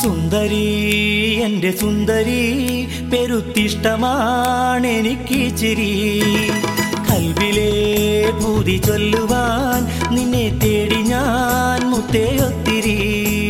സുന്ദരി എന്റെ സുന്ദരി പെരുത്തിഷ്ടമാണ് എനിക്ക് ചിരി കൽവിലെ ഭൂതി ചൊല്ലുവാൻ നിന്നെ തേടി ഞാൻ മുത്തേ ഒത്തിരി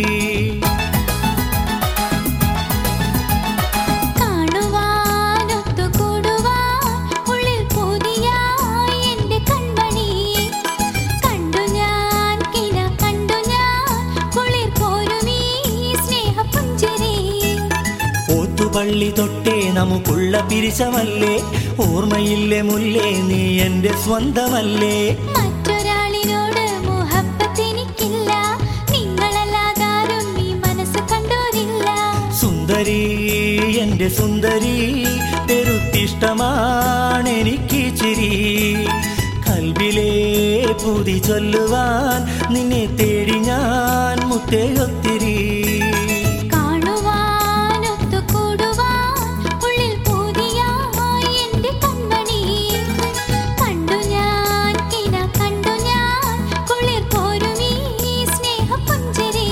കാണുവാൻ ഒത്തുകൂടുവാൻ ഉള്ളിൽ പുതിയായി എന്റെ കൺമണി കണ്ടു ഞാൻ കിന കണ്ടു ഞാൻ കുളിർ കോരുമീ സ്നേഹപുഞ്ചിരി ഓത്തുപള്ളി തൊട്ടേ നമുക്കുള്ള പിരിശമല്ലേ ഓർമ്മയില്ലേ മുല്ലേ നീ എന്റെ സ്വന്തമല്ലേ മറ്റൊരാളിനോട് മുഹബത്തെനിക്കില്ല നിങ്ങളല്ലാതാരും ഈ മനസ്സ് കണ്ടോരില്ല സുന്ദരി എന്റെ സുന്ദരി പെരുത്തിഷ്ടമാണ് എനിക്ക് ചിരി കൽവിലെ പൂതി ചൊല്ലുവാൻ നിന്നെ തേടി ഞാൻ മുത്തേ ഒത്തിരി കാണുവാൻ ഒത്തുകൂടുവാൻ ഉള്ളിൽ പുതിയായി എന്റെ കൺമണി കണ്ടു ഞാൻ കിന കണ്ടു ഞാൻ കുളിർ കോരുമീ സ്നേഹപുഞ്ചിരി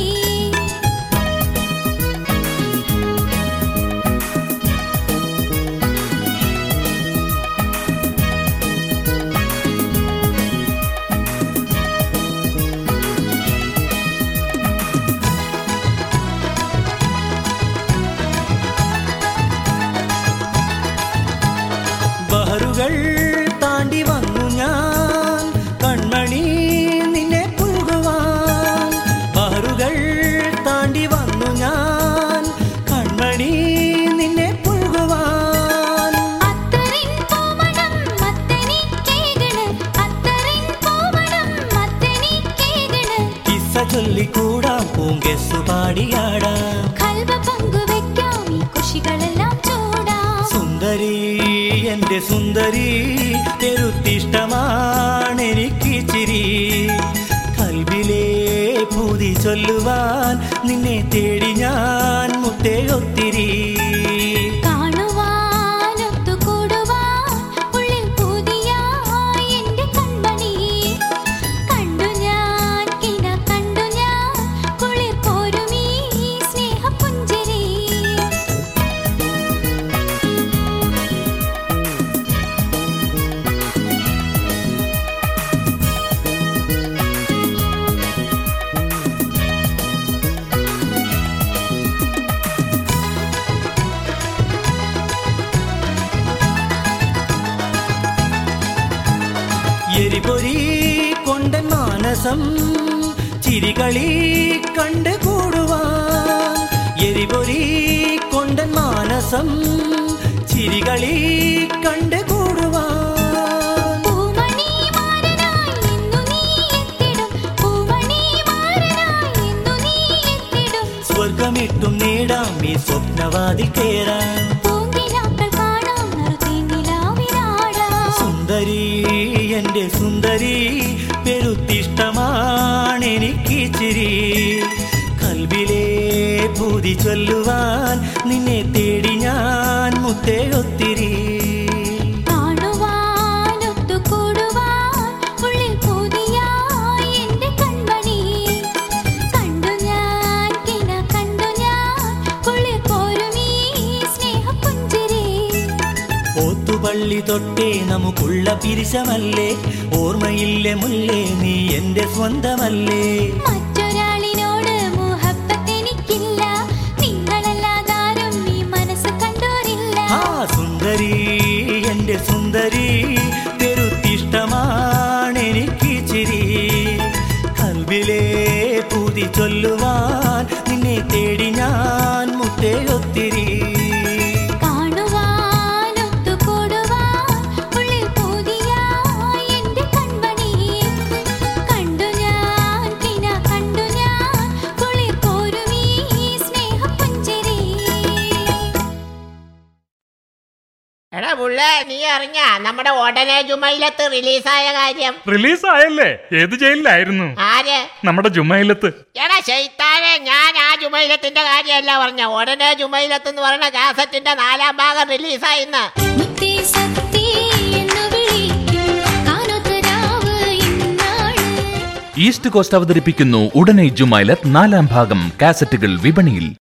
ബഹറുകൾ താണ്ടി വന്നു ഞാൻ കൺമണി നിന്നെ പുൽകുവാൻ ബഹറുകൾ താണ്ടി വന്നു ഞാൻ കൺമണി നിന്നെ പുൽകുവാൻ അത്തറിൻ പൂമണം മത്തനിക്കേകണ് അത്തറിൻ പൂമണം മത്തനിക്കേകണ് കിസ്സ ചൊല്ലിക്കൂടാം പൂങ്കെസ്സു പാടിയാടാം കൽബ പങ്കുവെക്കാം ഈ കുഷികളെല്ലാം ചൂടാം സുന്ദരി എന്റെ സുന്ദരി പെരുത്തിഷ്ടമാണ് എനിക്ക് ചിരി കൽവിലെ പൂതി ചൊല്ലുവാൻ നിന്നെ തേടി ഞാൻ മുത്തേ ഒത്തിരി കാണുവാൻ ഒത്തുകൂടുവാൻ ഉള്ളിൽ പുതിയായി എന്റെ കൺമണി കണ്ടു ഞാൻ കിന കണ്ടു ഞാൻ കുളിർ കോരുമീ സ്നേഹപുഞ്ചിരി എരിപൊരി കൊണ്ടൻ മാനസം ചിരികളി കണ്ട് കൂടുവാൻ എരിപൊരി കൊണ്ടൻ മാനസം ചിരികളി കണ്ട് കൂടുവാൻ പൂമണി മാരനായി എന്നു നീ എത്തിടും പൂമണി മാരനായി എന്നു നീ എത്തിടും സ്വർഗമിട്ടും നേടാം ഈ സ്വപ്നവാതി കേറാൻ പൂങ്കിനാക്കൾ കാണാം നറുതേനിലാവിനാടാം സുന്ദരി എന്റെ സുന്ദരി പെരുത്തിഷ്ടമാണ് എനിക്ക് ചിരി കൽവിലെ ഭൂതി ചൊല്ലുവാൻ നിന്നെ തേടി ഞാൻ മുത്തേ ഒത്തിരി കാണുവാൻ ഒത്തുകൂടുവാൻ ഉള്ളിൽ പുതിയായി എന്റെ കൺമണി കണ്ടു ഞാൻ കിന കണ്ടു ഞാൻ കുളിർ കോരുമീ സ്നേഹപുഞ്ചിരി ഓത്തുപള്ളി തൊട്ടേ നമുക്കുള്ള പിരിശമല്ലേ ഓർമ്മയില്ലേ മുല്ലേ നീ എന്റെ സ്വന്തമല്ലേ മറ്റൊരാളിനോട് മുഹബത്തെനിക്കില്ല നിങ്ങളല്ലാതാരും ഈ മനസ്സ് കണ്ടോരില്ല ആ സുന്ദരി എന്റെ സുന്ദരി പെരുത്തിഷ്ടമാണ് എനിക്ക് ചിരി കൽവിലെ പൂതി ചൊല്ലുവാൻ നിന്നെ തേടി ഞാൻ മുത്തേ ഒത്തിരി കാണുവാൻ ഒത്തുകൂടുവാൻ ഉള്ളിൽ പുതിയായി എന്റെ കൺമണി കണ്ടു ഞാൻ കിന കണ്ടു ഞാൻ കുളിർ കോരുമീ സ്നേഹപുഞ്ചിരി എടാ പുള്ളേ നീ അറിഞ്ഞ നമ്മുടെ ഉടനെ ജുമയിലത്ത് റിലീസായ കാര്യം റിലീസായല്ലേ ഏത് ജയിലിലായിരുന്നു ആര് നമ്മുടെ ജുമയിലത്ത് എടാ ശൈത്താനെ ഞാൻ ആ ജുമയിലത്തിന്റെ കാര്യമല്ല പറഞ്ഞ ഉടനെ ജുമയിലത്ത് എന്ന് പറയുന്ന കാസറ്റിന്റെ നാലാം ഭാഗം റിലീസായിന്ന് മുത്തേ സത്തേ എന്നു വിളിക്കും കാനൊത്തരാവ് ഇന്നാണ് ഈസ്റ്റ് കോസ്റ്റ് അവതരിപ്പിക്കുന്നു ഉടനെ ജുമൈലത്ത് നാലാം ഭാഗം കാസറ്റുകൾ വിപണിയിൽ